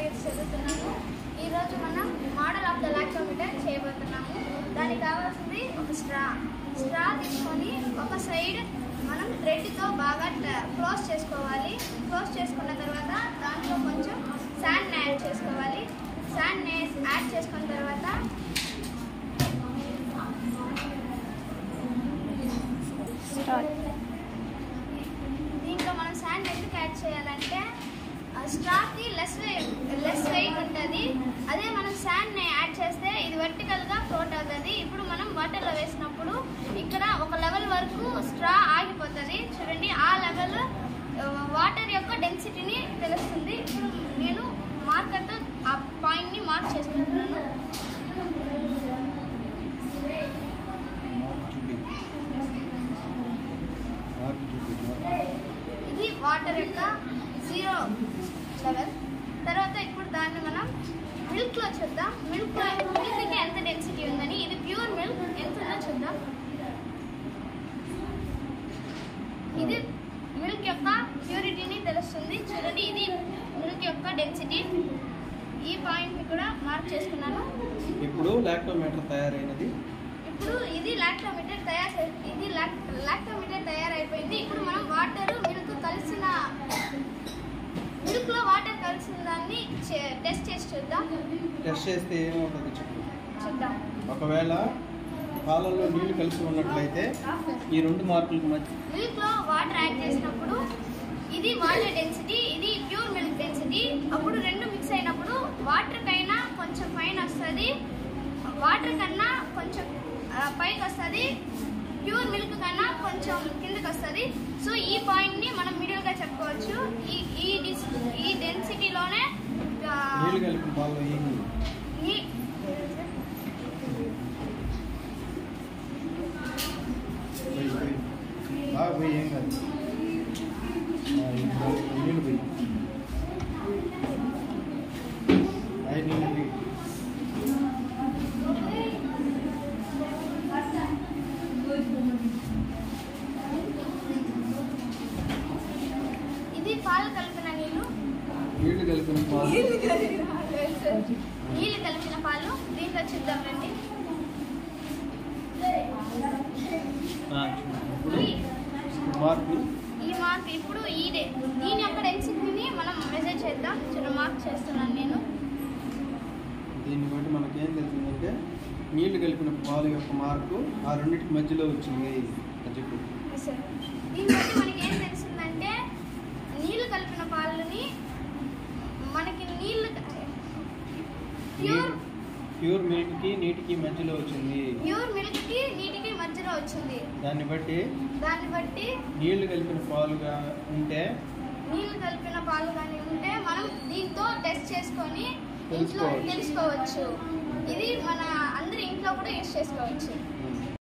Eighth చదువుతున్నాను ఈరోజు మనం మోడల్ ఆఫ్ ద లాక్టోమీటర్ చేయబోతున్నాము దానికి కావాల్సింది ఒక స్ట్రా స్ట్రా తీసుకొని ఒక సైడ్ మనం థ్రెడ్తో బాగా ట- క్లోజ్ చేసుకోవాలి క్లోజ్ చేసుకున్న తర్వాత దాంట్లో కొంచెం శాండ్ యాడ్ చేసుకోవాలి శాండ్ యాడ్ చేసుకున్న తర్వాత దీంట్లో మనం శాండ్ ఎందుకు యాడ్ చేయాలంటే స్ట్రాకి లెస్ లెస్ వెయిట్ ఉంటుంది అదే మనం శాండ్ని యాడ్ చేస్తే ఇది వర్టికల్గా ఫ్లోట్ అవుతుంది ఇప్పుడు మనం వాటర్లో వేసినప్పుడు ఇక్కడ ఒక లెవెల్ వరకు స్ట్రా ఆగిపోతుంది చూడండి ఆ లెవెల్ వాటర్ యొక్క డెన్సిటీని తెలుస్తుంది ఇప్పుడు నేను మార్కర్తో ఆ పాయింట్ని మార్క్ చేసుకుంటున్నాను మార్క్ చూపి మార్క్ చూపి మార్క్. ఇది వాటర్ యొక్క జీరో లెవెల్ తర్వాత ఇప్పుడు దాన్ని మనం మిల్క్లో చూద్దాం మిల్క్ మిల్క్కి ఎంత డెన్సిటీ ఉందని ఇది ప్యూర్ మిల్క్ ఎంత ఉందో చూద్దాం ఇది మిల్క్ యొక్క ప్యూరిటీని తెలుస్తుంది చూడండి ఇది మిల్క్ యొక్క డెన్సిటీ ఈ పాయింట్ని కూడా మార్క్ చేసుకున్నాను ఇప్పుడు లాక్టోమీటర్ తయారైనది ఇప్పుడు ఇది లాక్టోమీటర్ తయారు చే- ఇది లాక్- లాక్టోమీటర్ తయారైపోయింది ఇప్పుడు మనం వాటర్ మిల్క్ కలిసిన మిల్క్ లో వాటర్ కలిసిన దాన్ని చే- టెస్ట్ చేసి చూద్దాం టెస్ట్ చేస్తే ఏమవుతుంది చెప్పు చూద్దాం ఒకవేళ పాలల్లో నీళ్లు కలిసి ఉన్నట్లయితే ఈ రెండు మార్కులకు మధ్య మిల్క్ లో వాటర్ యాడ్ చేసినప్పుడు ఇది వాటర్ డెన్సిటీ ఇది ప్యూర్ మిల్క్ డెన్సిటీ అప్పుడు రెండు మిక్స్ అయినప్పుడు వాటర్ కైనా కొంచెం పైన వస్తుంది వాటర్ కన్నా కొంచెం ఆ, పైకి వస్తుంది ప్యూర్ మిల్క్ కన్నా కొంచెం కిందకి వస్తుంది సో ఈ పాయింట్ ని మనం మిడిల్ గా చెప్పుకోవచ్చు ఈ ఈ డిస్ ఈ డెన్సిటీలోనే నీళ్లు కలిపిన పాలలో ఏమి ఈ పోయి పోయి బాగా పోయి ఏం కాదు ఆ, ఇప్పుడు నీళ్ళు పోయి ఐదు నీళ్ళు పోయి ఇది పాలు కలిపిన నీళ్ళు నీళ్లు కలిపిన పాలు నీళ్ళు కలిపిన పాలు దీంట్లో చూద్దాం రండి ఆ, ఇప్పుడు ఈ- మార్పు ఈ మార్క్ ఇప్పుడు ఈ డే- దీని యొక్క డెన్సిటీని మనం మెజర్ చేద్దాం చిన్న మార్క్ చేస్తున్నాను నేను దీన్ని బట్టి మనకేం తెలిసిందంటే నీళ్లు కలిపిన పాలు యొక్క మార్పు ఆ రెండింటి మధ్యలో వచ్చింది అని చెప్పి సరే. దీన్ని బట్టి మనకి ఏం తెలిసిందంటే నీళ్ళు కలిపిన పాలని మనకి నీళ్ళు ప్యూర్ ప్యూర్ మిల్క్కి నీటికి మధ్యలో వచ్చింది ప్యూర్ మిల్క్కి నీటికి మధ్యలో వచ్చింది దాన్ని బట్టి దాన్ని బట్టి నీళ్లు కలిపిన పాలుగా ఉంటే నీళ్ళు కలిపిన పాలు కానీ ఉంటే మనం దీంతో టెస్ట్ చేసుకొని ఇంట్లో తెలుసుకోవచ్చు. తెలుసుకోవచ్చు ఇది మన అందరి ఇంట్లో కూడా యూజ్ చేసుకోవచ్చు